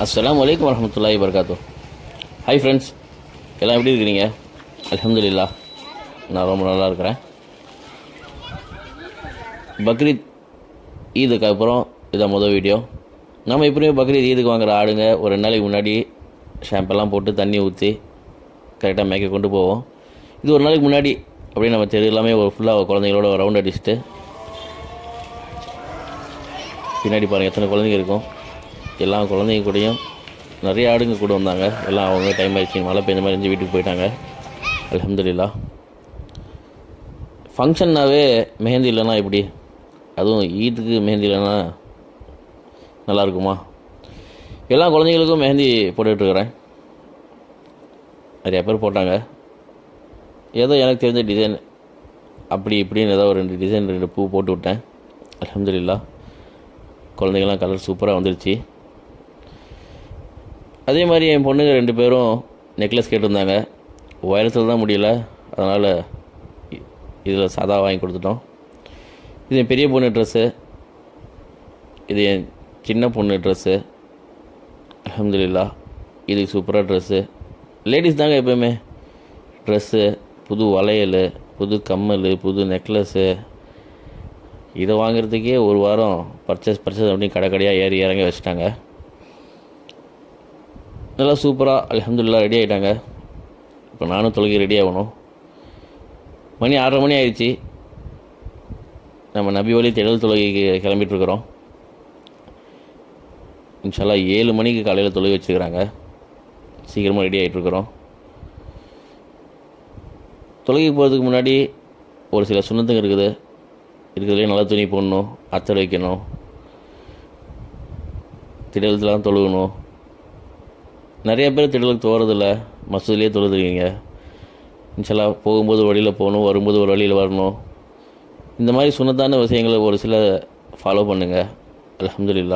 அஸ்ஸலாமு அலைக்கும் வரஹ்மத்துல்லாஹி வபரகாத்து ஹாய் ஃப்ரெண்ட்ஸ் எல்லாம் எப்படி இருக்கிறீங்க அல்ஹம்துலில்லாஹ் நான் ரொம்ப நல்லா இருக்கிறேன் பக்ரீத் ஈதுக்கு அப்புறம் இதான் முதல் வீடியோ நம்ம எப்படியும் பக்ரீத் ஈதுக்கு வாங்குற ஆடுங்க ஒரு ரெண்டு நாளைக்கு முன்னாடி ஷாம்பெல்லாம் போட்டு தண்ணி ஊற்றி கரெக்டாக மேய்க்க கொண்டு போவோம் இது ஒரு நாளைக்கு முன்னாடி அப்படியே நம்ம தெரு எல்லாமே ஒரு ஃபுல்லாக குழந்தைங்களோட ரவுண்ட் அடிச்சுட்டு பின்னாடி பாருங்கள் எத்தனை குழந்தைங்க இருக்கும் எல்லா குழந்தைங்க கூடயும் நிறைய ஆடுங்க கூட வந்தாங்க எல்லாம் அவங்க டைம் ஆயிடுச்சு மழை பெஞ்ச மாதிரி இருந்துச்சு வீட்டுக்கு போயிட்டாங்க அல்ஹம்துலில்லா ஃபங்க்ஷன்னாவே மெஹந்தி இல்லைன்னா எப்படி அதுவும் ஈத்துக்கு மெஹந்தி இல்லைன்னா நல்லா இருக்குமா எல்லா குழந்தைங்களுக்கும் மெஹந்தி போட்டுட்ருக்குறேன் நிறைய பேர் போட்டாங்க ஏதோ எனக்கு தெரிஞ்ச டிசைன் அப்படி இப்படின்னு ஏதோ ஒரு ரெண்டு டிசைன் ரெண்டு பூ போட்டு விட்டேன் அல்ஹம்துலில்லா குழந்தைங்களாம் கலர் சூப்பராக வந்துருச்சு அதே மாதிரி என் பொண்ணுங்க ரெண்டு பேரும் நெக்லஸ் கேட்டிருந்தாங்க உயரத்தில் தான் முடியல அதனால் இதில் சாதா வாங்கி கொடுத்துட்டோம் இது என் பெரிய பொண்ணு ட்ரெஸ்ஸு இது என் சின்ன பொண்ணு ட்ரெஸ்ஸு அலமதுல்லா இதுக்கு சூப்பராக ட்ரெஸ்ஸு லேடிஸ் தாங்க எப்போயுமே ட்ரெஸ்ஸு புது வளையல் புது கம்மல் புது நெக்லஸ்ஸு இதை வாங்குறதுக்கே ஒரு வாரம் பர்ச்சேஸ் பர்ச்சேஸ் அப்படின்னு கடை கடையாக ஏறி இறங்க வச்சுட்டாங்க நல்லா சூப்பராக அலமதுல்லா ரெடி ஆகிட்டாங்க இப்போ நானும் தொழுகி ரெடி ஆகணும் மணி ஆறரை மணி ஆயிடுச்சு நம்ம நபி வழி திடல் தொழுகைக்கு கிளம்பிட்டுருக்குறோம் இன்ஷால்லா ஏழு மணிக்கு காலையில் தொழுகை வச்சுருக்கிறாங்க சீக்கிரமாக ரெடி ஆகிட்டுருக்குறோம் தொழுகைக்கு போகிறதுக்கு முன்னாடி ஒரு சில சுண்ணத்துங்க இருக்குது இருக்கிறதுலே நல்லா துணி போடணும் அத்தர் வைக்கணும் திடலத்துலாம் தொழுகணும் நிறைய பேர் திடலுக்கு தோறதில்ல மசூதிலே தொழுதுருக்கீங்க இன்ஷால்லா போகும்போது வழியில் போகணும் வரும்போது ஒரு வழியில் வரணும் இந்த மாதிரி சுனத்தான விஷயங்களை ஒரு சில ஃபாலோ பண்ணுங்கள் அலமதுல்லா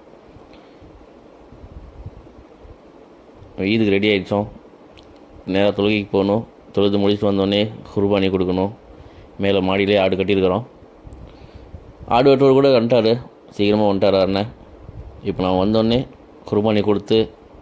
ஈதுக்கு ரெடி ஆகிடுச்சோம் நேராக தொழுகைக்கு போகணும் தொழுது முடிச்சுட்டு வந்தோடனே குர்பானி கொடுக்கணும் மேலே மாடியிலே ஆடு கட்டியிருக்கிறோம் ஆடு வெட்டுவர் கூட வந்துட்டார் சீக்கிரமாக வந்துட்டார் அண்ணன் இப்போ நான் வந்தோடனே குர்பானி கொடுத்து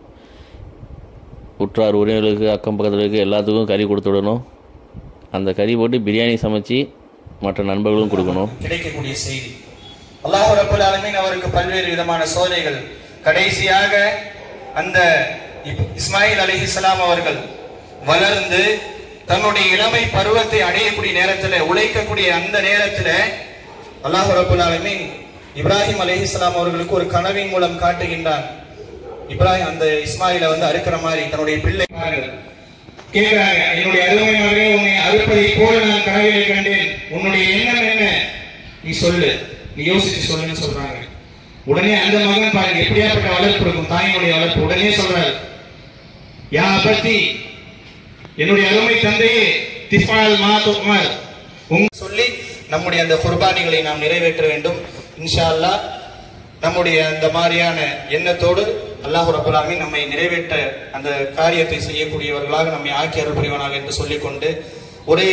உற்றார் உறவினர்களுக்கு அக்கம் பக்கத்தில் இருக்க எல்லாத்துக்கும் கறி கொடுத்து விடணும் அந்த கறி போட்டு பிரியாணி சமைச்சு மற்ற நண்பர்களும் கொடுக்கணும் கிடைக்கக்கூடிய செய்தி அல்லாஹ் ரபுல் ஆலமீன் அவருக்கு பல்வேறு விதமான சோதனைகள் கடைசியாக அந்த இப்- இஸ்மாயில் அலிஹிஸ்லாம் அவர்கள் வளர்ந்து தன்னுடைய இளமை பருவத்தை அடையக்கூடிய நேரத்தில் உழைக்கக்கூடிய அந்த நேரத்தில் அல்லாஹ் ரபுல் ஆலமீன் இப்ராஹிம் அலிஹிஸ்லாம் அவர்களுக்கு ஒரு கனவின் மூலம் காட்டுகின்றான் இப்ராஹிம் அந்த இஸ்மாயில வந்து அறுக்கிற மாதிரி தன்னுடைய பிள்ளை கேட்கிறாங்க என்னுடைய அருமை மகனே உன்னை அறுப்பதை போல நான் கனவிலே கண்டேன் உன்னுடைய எண்ணம் என்ன நீ சொல்லு நீ யோசிச்சு சொல்லுன்னு சொல்றாங்க உடனே அந்த மகன் பாருங்க எப்படியாப்பட்ட வளர்ப்பு இருக்கும் தாயினுடைய வளர்ப்பு உடனே சொல்றாரு யா பத்தி என்னுடைய அருமை தந்தையே திஃபால் மா துக்மர் உங்க சொல்லி நம்முடைய அந்த குர்பானிகளை நாம் நிறைவேற்ற வேண்டும் இன்ஷா அல்லாஹ் நம்முடைய அந்த மாதிரியான எண்ணத்தோடு அல்லாஹ் ரபுல் ஆலமீன் நம்மை நிறைவேற்ற அந்த காரியத்தை செய்யக்கூடியவர்களாக நம்மை ஆக்கி அருள் புரிவானாக என்று சொல்லிக்கொண்டு ஒரே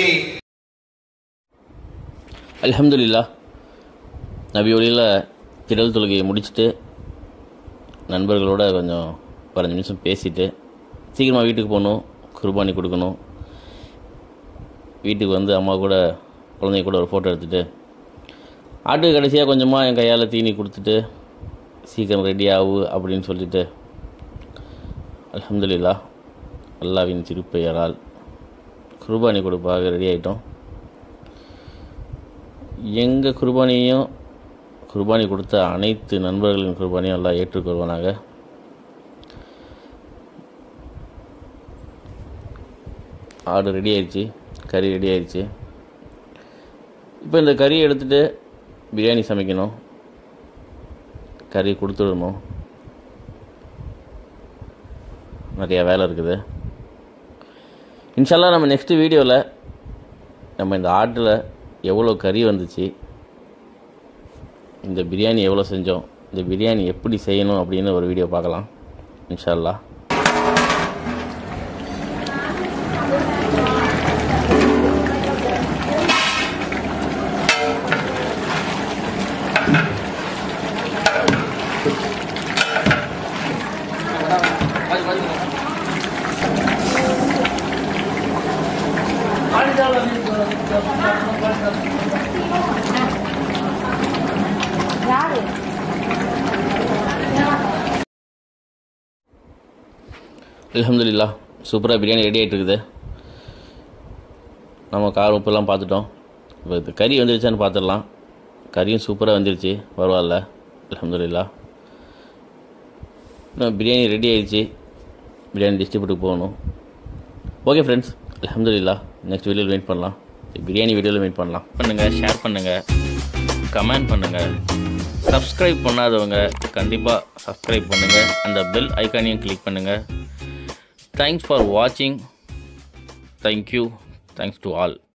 அல்ஹம்துலில்லா நபி ஒளியில் திடல் தொழுகையை முடிச்சுட்டு நண்பர்களோட கொஞ்சம் பதினஞ்சு நிமிஷம் பேசிட்டு சீக்கிரமாக வீட்டுக்கு போகணும் குர்பானி கொடுக்கணும் வீட்டுக்கு வந்து அம்மா கூட குழந்தைங்க கூட ஒரு ஃபோட்டோ எடுத்துகிட்டு ஆட்டுக்கு கடைசியாக கொஞ்சமாக என் கையால் தீனி கொடுத்துட்டு சீக்கிரம் ரெடி ஆகு அப்படின்னு சொல்லிட்டு அல்ஹம்துலில்லா அல்லாவின் திருப்பெயரால் குர்பானி கொடுப்பாக ரெடி ஆகிட்டோம் எங்கள் குர்பானியையும் குர்பானி கொடுத்த அனைத்து நண்பர்களின் குர்பானியும் எல்லாம் ஏற்றுக்கொள்வானாங்க ஆடு ரெடி ஆயிடுச்சு கறி ரெடி ஆயிடுச்சு இப்போ இந்த கறியை எடுத்துகிட்டு பிரியாணி சமைக்கணும் கறி கொடுத்துடணும் நிறையா வேலை இருக்குது இன்ஷால்லா நம்ம நெக்ஸ்ட் வீடியோவில் நம்ம இந்த ஆட்டில் எவ்வளோ கறி வந்துச்சு இந்த பிரியாணி எவ்வளோ செஞ்சோம் இந்த பிரியாணி எப்படி செய்யணும் அப்படின்னு ஒரு வீடியோ பார்க்கலாம் இன்ஷா அல்லாஹ் யாரு அல்ஹம்துலில்லா சூப்பராக பிரியாணி ரெடி ஆகிட்டு இருக்குது நம்ம காரம் உப்புலாம் பார்த்துட்டோம் இப்போ இது கறி வந்துருச்சான்னு பார்த்துடலாம் கறியும் சூப்பராக வந்துருச்சு பரவாயில்ல அல்ஹம்துலில்லா இன்னும் பிரியாணி ரெடி ஆயிடுச்சு பிரியாணி டிஸ்ட்ரிபியூட்டுக்கு போகணும் ஓகே ஃப்ரெண்ட்ஸ் அல்ஹம்துலில்லா நெக்ஸ்ட் வீடியோவில் வெயிட் பண்ணலாம் பிரியாணி வீடியோவில் வெயிட் பண்ணலாம் பண்ணுங்கள் ஷேர் பண்ணுங்கள் கமெண்ட் பண்ணுங்கள் சப்ஸ்கிரைப் பண்ணாதவங்க கண்டிப்பாக சப்ஸ்கிரைப் பண்ணுங்கள் அந்த பெல் ஐக்கானையும் கிளிக் பண்ணுங்கள் தேங்க்ஸ் ஃபார் வாட்சிங் தேங்க்யூ தேங்க்ஸ் டு ஆல்